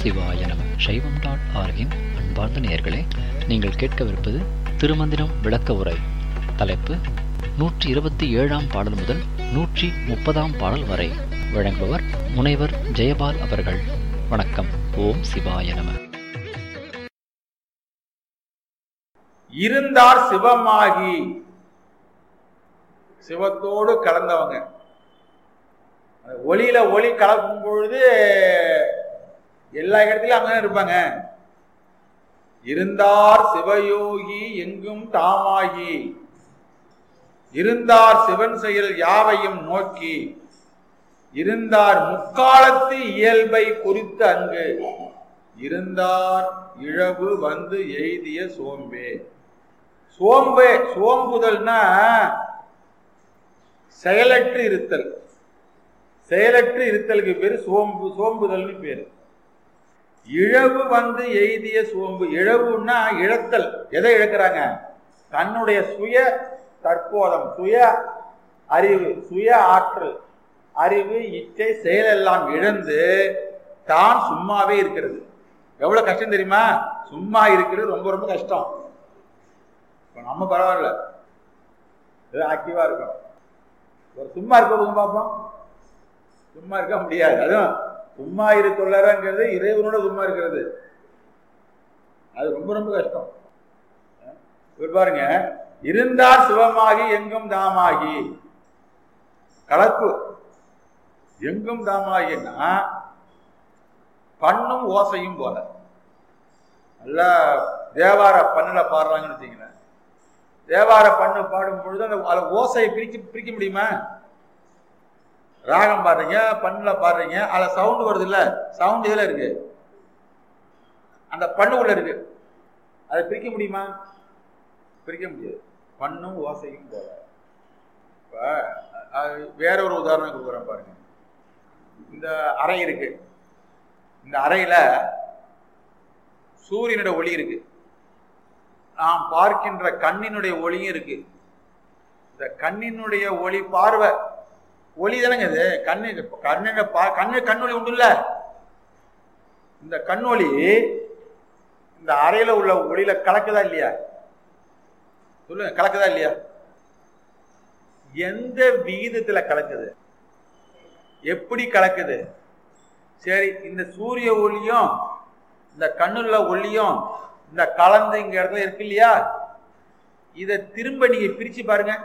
சிவாய நம சைவம் டாட் ஆர்கின் அன்பார்ந்த நேயர்களே நீங்கள் கேட்கவிருப்பது திருமந்திரம் விளக்க உரை தலைப்பு நூற்றி இருபத்தி ஏழாம் பாடல் முதல் நூற்றி முப்பதாம் பாடல் வரை வழங்குபவர் முனைவர் ஜெயபால் அவர்கள் வணக்கம் ஓம் சிவாய நம இருந்தார் சிவமாகி சிவத்தோடு கலந்தவங்க அந்த ஒளியில ஒளி கலக்கும் பொழுது எல்லா இடத்துலயும் அங்கதான் இருப்பாங்க இருந்தார் சிவயோகி எங்கும் தாமாகி இருந்தார் சிவன் செயல் யாவையும் நோக்கி இருந்தார் முக்காலத்து இயல்பை குறித்து அங்கு இருந்தார் இழவு வந்து எய்திய சோம்பே சோம்பே சோம்புதல்னா செயலற்று இருத்தல் செயலற்று இருத்தலுக்கு பேரு சோம்பு சோம்புதல்னு பேரு இழவு வந்து எய்திய சோம்பு இழவுன்னா இழத்தல் எதை இழக்கிறாங்க தன்னுடைய சுய தற்போதம் சுய அறிவு சுய ஆற்றல் அறிவு இச்சை செயலெல்லாம் இழந்து தான் சும்மாவே இருக்கிறது எவ்வளவு கஷ்டம் தெரியுமா சும்மா இருக்கிறது ரொம்ப ரொம்ப கஷ்டம் இப்ப நம்ம பரவாயில்ல ஏதோ ஆக்டிவா இருக்கோம் ஒரு சும்மா இருக்க பார்ப்போம் சும்மா இருக்க முடியாது அதுவும் சும்மா இருக்கொள்ளறங்கிறது இறைவனோட சும்மா இருக்கிறது அது ரொம்ப ரொம்ப கஷ்டம் இவர் பாருங்க இருந்தார் சிவமாகி எங்கும் தாமாகி கலப்பு எங்கும் தாமாகின்னா பண்ணும் ஓசையும் போல நல்லா தேவார பண்ணுல பாடுறாங்கன்னு வச்சுங்களேன் தேவார பண்ணு பாடும் பொழுது அந்த அதில் ஓசையை பிரிக்க பிரிக்க முடியுமா ராகம் பாடுறீங்க பண்ணுல பாடுறீங்க அதில் சவுண்டு வருது இல்ல சவுண்ட் இதில் இருக்கு அந்த பண்ணுக்குள்ள இருக்கு அதை பிரிக்க முடியுமா பிரிக்க முடியாது பண்ணும் ஓசையும் போல இப்போ வேற ஒரு உதாரணம் கொடுக்குறேன் பாருங்க இந்த அறை இருக்கு இந்த அறையில சூரியனுடைய ஒளி இருக்கு நாம் பார்க்கின்ற கண்ணினுடைய ஒளியும் இருக்கு இந்த கண்ணினுடைய ஒளி பார்வை ஒளி தானங்க இது கண்ணு கண்ணு கண்ணு கண்ணொளி உண்டு இல்ல இந்த கண்ணொளி இந்த அறையில உள்ள ஒளியில கலக்குதா இல்லையா சொல்லுங்க கலக்குதா இல்லையா எந்த விகிதத்துல கலக்குது எப்படி கலக்குது சரி இந்த சூரிய ஒளியும் இந்த கண்ணுள்ள ஒளியும் இந்த கலந்து இங்க இடத்துல இருக்கு இல்லையா இதை திரும்ப நீங்க பிரிச்சு பாருங்க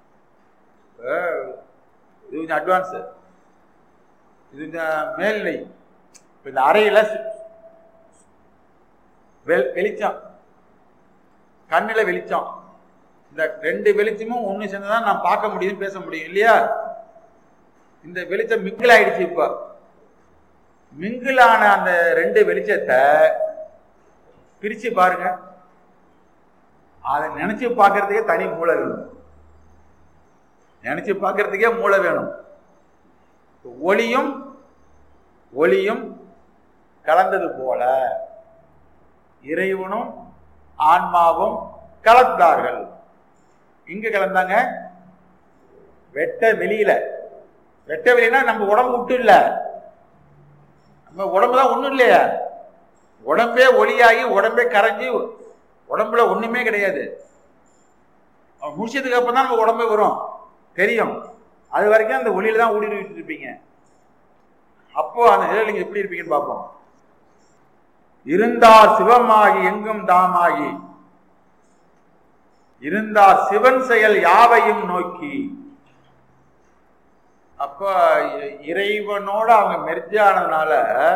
இது கொஞ்சம் அட்வான்ஸ் இது கொஞ்சம் மேல்நிலை இப்போ இந்த அறையில வெளிச்சம் கண்ணில் வெளிச்சம் இந்த ரெண்டு வெளிச்சமும் ஒன்று சேர்ந்துதான் நான் பார்க்க முடியும் பேச முடியும் இல்லையா இந்த வெளிச்சம் மிங்கிள் ஆயிடுச்சு இப்போ மிங்கிளான அந்த ரெண்டு வெளிச்சத்தை பிரிச்சு பாருங்க அதை நினைச்சு பார்க்கறதுக்கே தனி மூளை வேணும் நினைச்சு பார்க்கறதுக்கே மூளை வேணும் ஒளியும் ஒளியும் கலந்தது போல இறைவனும் ஆன்மாவும் கலந்தார்கள் இங்க கலந்தாங்க வெட்ட வெளியில வெட்ட வெளினா நம்ம உடம்பு விட்டு இல்ல நம்ம உடம்பு தான் ஒண்ணும் இல்லையா உடம்பே ஒளியாகி உடம்பே கரைஞ்சி உடம்புல ஒண்ணுமே கிடையாது முடிச்சதுக்கு அப்புறம் தான் நம்ம உடம்பே வரும் தெரியும் அது வரைக்கும் அந்த ஒளியில தான் ஊடுருவிட்டு இருப்பீங்க அப்போ அந்த நிலையில் நீங்க எப்படி இருப்பீங்கன்னு பார்ப்போம் இருந்தார் சிவமாகி எங்கும் தாமாகி இருந்தார் சிவன் செயல் யாவையும் நோக்கி அப்ப இறைவனோட அவங்க மெர்ஜானதுனால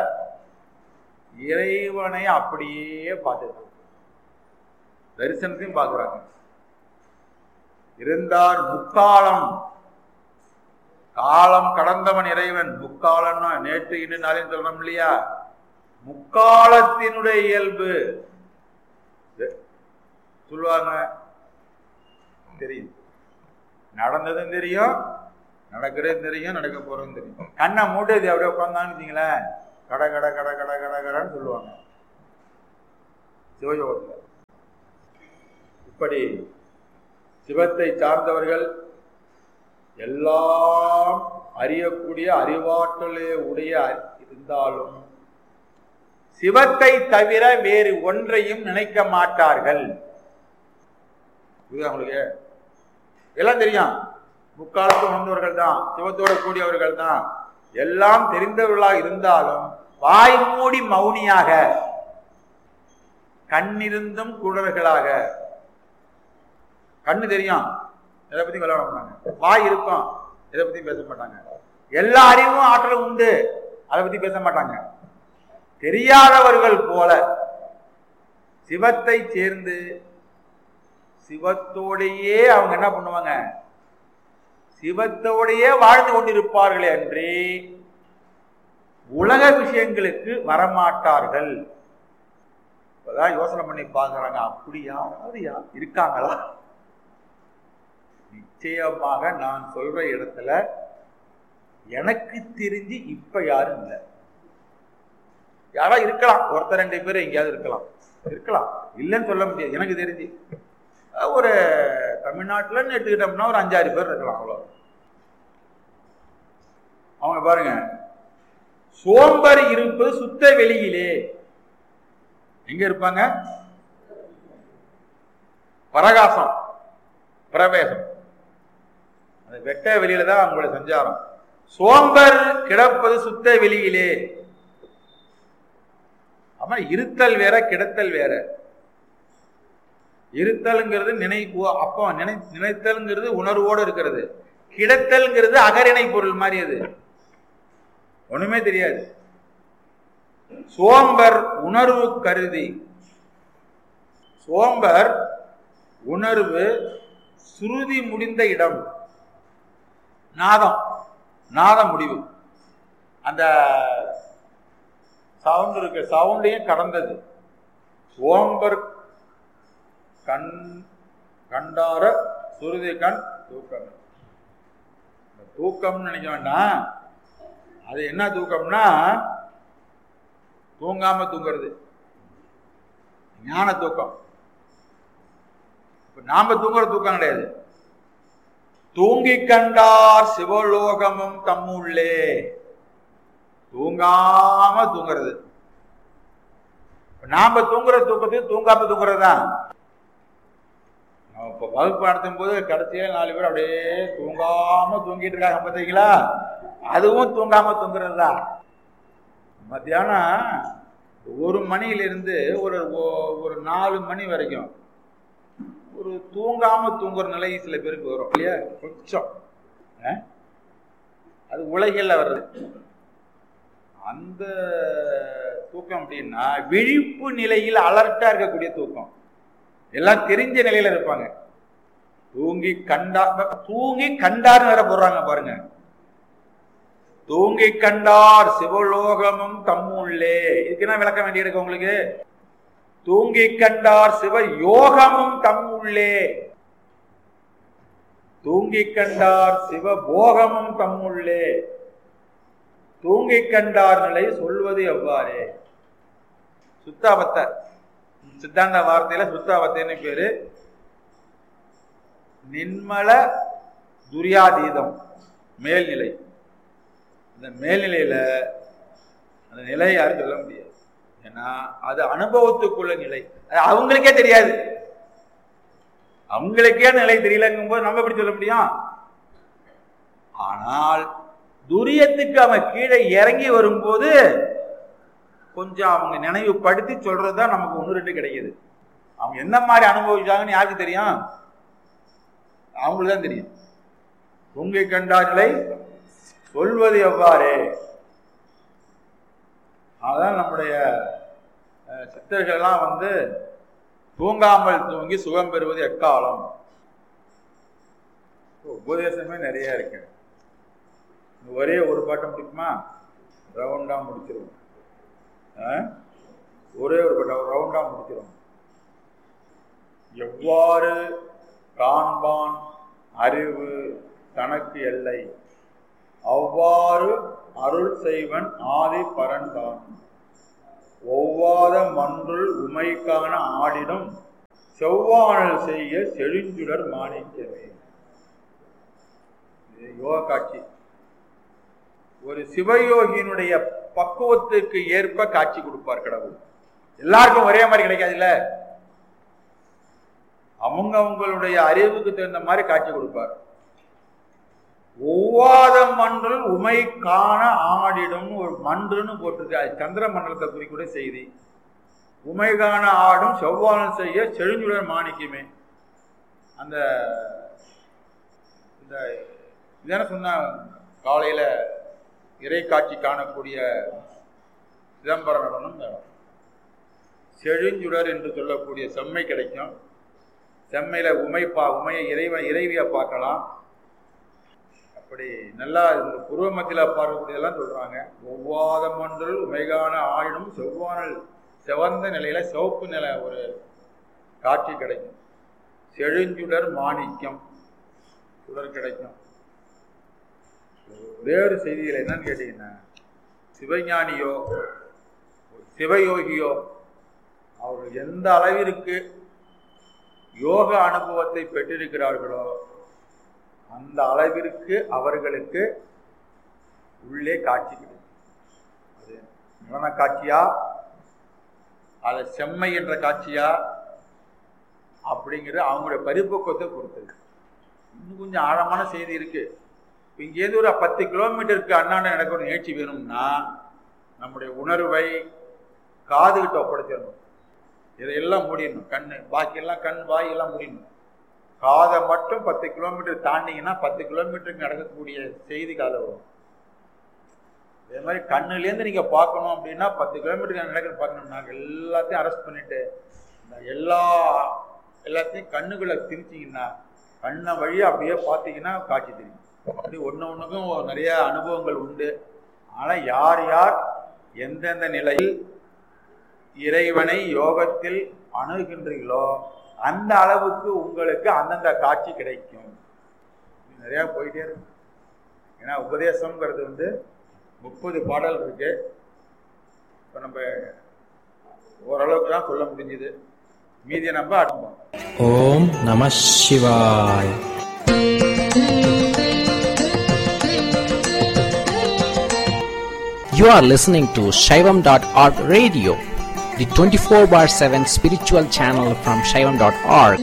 இறைவனை அப்படியே பார்த்துருக்காங்க தரிசனத்தையும் பார்க்குறாங்க இருந்தார் முக்காலம் காலம் கடந்தவன் இறைவன் முக்காலம்னா நேற்று இன்று நாளையும் சொல்றோம் இல்லையா முக்காலத்தினுடைய இயல்பு சொல்லுவாங்க தெரியும் நடந்ததும் தெரியும் நடக்கிறதும் தெரியும் நடக்க போறதும் தெரியும் கண்ணை மூட்டது அப்படியே உட்காந்தான்னு வச்சுங்களேன் கட கட கட கட கட கடன்னு சொல்லுவாங்க சிவயோகத்தில் இப்படி சிவத்தை சார்ந்தவர்கள் எல்லாம் அறியக்கூடிய அறிவாற்றலே உடைய இருந்தாலும் சிவத்தை தவிர வேறு ஒன்றையும் நினைக்க மாட்டார்கள் புரியுதா உங்களுக்கு எல்லாம் தெரியும் முக்காலத்து உணர்ந்தவர்கள் தான் சிவத்தோட கூடியவர்கள் தான் எல்லாம் தெரிந்தவர்களாக இருந்தாலும் வாய் மூடி மௌனியாக கண்ணிருந்தும் குடர்களாக கண்ணு தெரியும் எதை பத்தி விளையாட மாட்டாங்க வாய் இருக்கும் எதை பத்தி பேச மாட்டாங்க எல்லா அறிவும் ஆற்றலும் உண்டு அதை பத்தி பேச மாட்டாங்க தெரியாதவர்கள் போல சிவத்தை சேர்ந்து சிவத்தோடையே அவங்க என்ன பண்ணுவாங்க சிவத்தோடையே வாழ்ந்து கொண்டிருப்பார்களே அன்றி உலக விஷயங்களுக்கு வரமாட்டார்கள் இப்பதான் யோசனை பண்ணி பாக்குறாங்க அப்படி யாராவது யா- இருக்காங்களா நிச்சயமாக நான் சொல்ற இடத்துல எனக்கு தெரிஞ்சு இப்ப யாரும் இல்லை யாரா இருக்கலாம் ஒருத்தர் ரெண்டு பேர் எங்கேயாவது இருக்கலாம் இருக்கலாம் இல்லைன்னு சொல்ல முடியாது எனக்கு தெரிஞ்சு அஹ் ஒரு தமிழ்நாட்டில் எடுத்துக்கிட்டோம்னா ஒரு அஞ்சாறு பேர் இருக்கலாம் அவ்வளோ அவங்க பாருங்க சோம்பர் இருப்பது சுத்த வெளியிலே எங்க இருப்பாங்க பரகாசம் பிரவேசம் அந்த வெட்ட வெளியில தான் அவங்களுடைய சஞ்சாரம் சோம்பர் கிடப்பது சுத்த வெளியிலே ஆமா இருத்தல் வேற கிடத்தல் வேற இருத்தல்ங்கிறது நினை அப்போ நினை நினைத்தல்ங்கிறது உணர்வோடு இருக்கிறது கிடத்தல்ங்கிறது அகரிணை பொருள் மாதிரி அது ஒண்ணுமே தெரியாது சோம்பர் உணர்வு கருதி சோம்பர் உணர்வு சுருதி முடிந்த இடம் நாதம் நாதம் முடிவு அந்த சவுண்ட் இருக்கு சவுண்டையும் கடந்தது சோம்பர் கண் கண்டார சுருதி கண் தூக்கம் இந்த தூக்கம்னு நினைக்க வேண்டாம் அது என்ன தூக்கம்னா தூங்காம தூங்குறது ஞான தூக்கம் இப்ப நாம தூங்குற தூக்கம் கிடையாது தூங்கி கண்டார் சிவலோகமும் தம்முள்ளே தூங்காம தூங்குறது இப்ப நாம தூங்குற தூக்கத்தையும் தூங்காம தூங்குறது தான் இப்போ வகுப்பு நடத்தும் போது கடைசியில் நாலு பேர் அப்படியே தூங்காம தூங்கிட்டு இருக்காங்க பார்த்தீங்களா அதுவும் தூங்காம தூங்குறது தான் மத்தியானம் ஒரு மணியிலிருந்து ஒரு ஒ- ஒரு நாலு மணி வரைக்கும் ஒரு தூங்காம தூங்குற நிலை சில பேருக்கு வரும் இல்லையா கொஞ்சம் அஹ்? அது உலகில் வர்றது அந்த தூக்கம் அப்படின்னா விழிப்பு நிலையில் அலர்ட்டா இருக்கக்கூடிய தூக்கம் எல்லாம் தெரிஞ்ச நிலையில இருப்பாங்க தூங்கி கண்டா தூங்கி கண்டார்னு வேற போடுறாங்க பாருங்க தூங்கி கண்டார் சிவலோகமும் தம்முள்ளே இதுக்கு என்ன விளக்க வேண்டியிருக்கு உங்களுக்கு தூங்கி கண்டார் சிவ யோகமும் தம்முள்ளே தூங்கி கண்டார் சிவ போகமும் தம்முள்ளே தூங்கி கண்டார் நிலை சொல்வது எவ்வாறு சுத்தாபத்த சித்தாந்த வார்த்தையில சுத்தாபத்தைன்னு பேரு நின்மல துரியாதீதம் மேல்நிலை இந்த மேல்நிலையில அந்த நிலை யாரும் சொல்ல முடியாது ஏன்னா அது அனுபவத்துக்குள்ள நிலை அது அவங்களுக்கே தெரியாது அவங்களுக்கே அந்த நிலை தெரியலங்கும் போது நம்ம எப்படி சொல்ல முடியும் ஆனால் துரியத்துக்கு அவன் கீழே இறங்கி வரும்போது கொஞ்சம் அவங்க நினைவுபடுத்தி சொல்றதுதான் நமக்கு ஒன்று ரெண்டு கிடைக்குது அவங்க என்ன மாதிரி அனுபவிச்சாங்கன்னு யாருக்கு தெரியும் அவங்களுக்கு தான் தெரியும் உங்கை கண்டார்களை சொல்வது எவ்வாறு அதான் நம்முடைய அஹ், சித்தர்கள்லாம் வந்து தூங்காமல் தூங்கி சுகம் பெறுவது எக்காலம் உபதேசமே நிறைய இருக்கு இந்த ஒரே ஒரு பாட்டை முடிக்குமா ரவுண்டா முடிச்சிருவோம் ஆ? ஒரே ஒரு பாட்டை ரவுண்டா முடிச்சிருவோம் எவ்வாறு காண்பான் அறிவு தனக்கு எல்லை அவ்வாறு அருள் செய்வன் ஆதி பரன்தான் ஒவ்வாத மன்றுள் உமைக்கான ஆடிடும் செவ்வானல் செய்ய செழுஞ்சுடர் மாணிக்கவே இது யோக காட்சி ஒரு சிவயோகியினுடைய பக்குவத்துக்கு ஏற்ப காட்சி கொடுப்பார் கடவுள் எல்லாருக்கும் ஒரே மாதிரி கிடைக்காதுல்ல அவங்க அவங்களுடைய அறிவுக்கு தகுந்த மாதிரி காட்சி கொடுப்பார் ஒவ்வாத மன்றில் உமை காண ஆடிடும் ஒரு மன்றுன்னு போட்டிருக்கு அது சந்திர மண்டலத்தை குறிக்கூட செய்தி உமை காண ஆடும் செவ்வானம் செய்ய செழுஞ்சுடர் மாணிக்குமே அந்த இந்த இதான சொன்ன காலையில இறை காட்சி காணக்கூடிய சிதம்பரம் நடனம் இந்த செழுஞ்சுடர் என்று சொல்லக்கூடிய செம்மை கிடைக்கும் செம்மையில உமைப்பா உமையை இறைவன் இறைவியை பார்க்கலாம் அப்படி நல்லா இந்த பூர்வ மத்தியில் பார்க்கக்கூடியதெல்லாம் சொல்றாங்க ஒவ்வாத மன்றல் உமைகான ஆயினும் செவ்வானல் செவந்த நிலையில சிவப்பு நில ஒரு காட்சி கிடைக்கும் செழுஞ்சுடர் மாணிக்கம் சுடர் கிடைக்கும் வேறு செய்திகள் என்னன்னு கேட்டீங்கன்னா சிவஞானியோ சிவயோகியோ அவர்கள் எந்த அளவிற்கு யோக அனுபவத்தை பெற்றிருக்கிறார்களோ அந்த அளவிற்கு அவர்களுக்கு உள்ளே காட்சி கிடைக்கும் அது நடன காட்சியா அது செம்மை என்ற காட்சியா அப்படிங்கிறது அவங்களுடைய பரிபக்குவத்தை பொறுத்தது இன்னும் கொஞ்சம் ஆழமான செய்தி இருக்கு இப்போ இங்கேருந்து ஒரு பத்து கிலோமீட்டருக்கு அண்ணாண்ட நடக்கிற ஒரு நிகழ்ச்சி வேணும்னா நம்முடைய உணர்வை காதுகிட்ட ஒப்படைச்சிடணும் இதையெல்லாம் முடியணும் கண்ணு பாக்கியெல்லாம் கண் வாய் எல்லாம் முடியணும் காதை மட்டும் பத்து கிலோமீட்டர் தாண்டிங்கன்னா பத்து கிலோமீட்டருக்கு நடக்கக்கூடிய செய்தி காதை வரும் அதே மாதிரி கண்ணுலேருந்து நீங்கள் பார்க்கணும் அப்படின்னா பத்து கிலோமீட்டருக்கு நடக்கிற பார்க்கணும் நாங்கள் எல்லாத்தையும் அரெஸ்ட் பண்ணிட்டு இந்த எல்லா எல்லாத்தையும் கண்ணுகளை திரிச்சிங்கன்னா கண்ணை வழியாக அப்படியே பார்த்தீங்கன்னா காட்சி தெரியும் அப்படி ஒன்று ஒன்றுக்கும் நிறைய அனுபவங்கள் உண்டு ஆனால் யார் யார் எந்தெந்த நிலையில் இறைவனை யோகத்தில் அணுகின்றீர்களோ அந்த அளவுக்கு உங்களுக்கு அந்தந்த காட்சி கிடைக்கும் நிறையா போயிட்டே இருக்கு ஏன்னா உபதேசம்ங்கிறது வந்து முப்பது பாடல் இருக்கு இப்போ நம்ம ஓரளவுக்கு தான் சொல்ல முடிஞ்சுது மீதியை நம்ம அனுப்போம் ஓம் நம சிவாய் You are listening to Shaivam.org radio, the 24 bar 7 spiritual channel from Shaivam.org.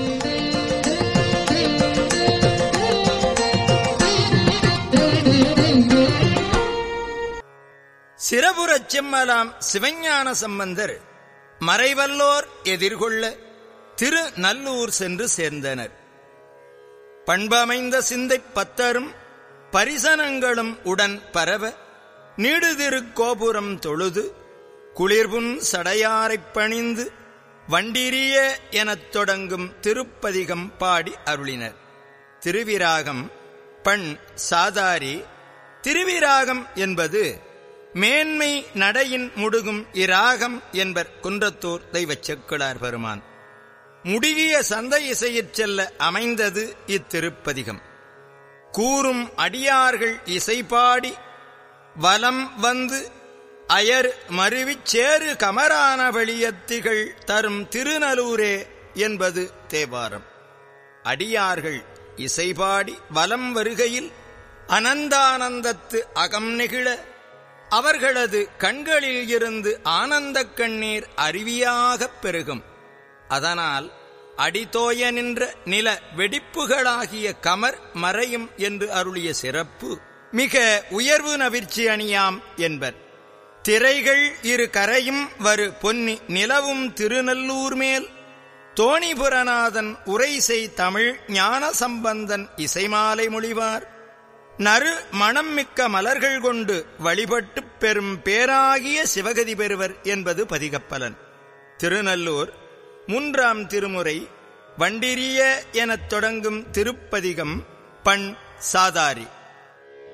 சிறபுறச் செம்மலாம் சிவஞான சம்பந்தர் மறைவல்லோர் எதிர்கொள்ள திரு நல்லூர் சென்று சேர்ந்தனர் பண்பமைந்த சிந்தை பத்தரும் பரிசனங்களும் உடன் பரவ நீடுதிருக் கோபுரம் தொழுது குளிர்புன் சடையாரைப் பணிந்து வண்டிரிய எனத் தொடங்கும் திருப்பதிகம் பாடி அருளினர் திருவிராகம் பண் சாதாரி திருவிராகம் என்பது மேன்மை நடையின் முடுகும் இராகம் என்பர் குன்றத்தூர் தெய்வச் செக்குளார் பெருமான் முடிகிய சந்தை இசையிற் செல்ல அமைந்தது இத்திருப்பதிகம் கூறும் அடியார்கள் இசைபாடி வலம் வந்து அயர் மருவிச் சேறு கமரான வெளியத்திகள் தரும் திருநலூரே என்பது தேவாரம் அடியார்கள் இசைபாடி வலம் வருகையில் அனந்தானந்தத்து அகம் நெகிழ அவர்களது கண்களில் இருந்து ஆனந்தக் கண்ணீர் அருவியாகப் பெருகும் அதனால் அடிதோய நின்ற நில வெடிப்புகளாகிய கமர் மறையும் என்று அருளிய சிறப்பு மிக உயர்வு நவிர்ச்சி அணியாம் என்பர் திரைகள் இரு கரையும் வரு பொன்னி நிலவும் திருநல்லூர் மேல் தோணிபுரநாதன் உரைசை தமிழ் ஞான சம்பந்தன் இசைமாலை மொழிவார் நறு மணம் மிக்க மலர்கள் கொண்டு வழிபட்டுப் பெறும் பேராகிய சிவகதி பெறுவர் என்பது பதிகப்பலன் திருநல்லூர் மூன்றாம் திருமுறை வண்டிரிய எனத் தொடங்கும் திருப்பதிகம் பண் சாதாரி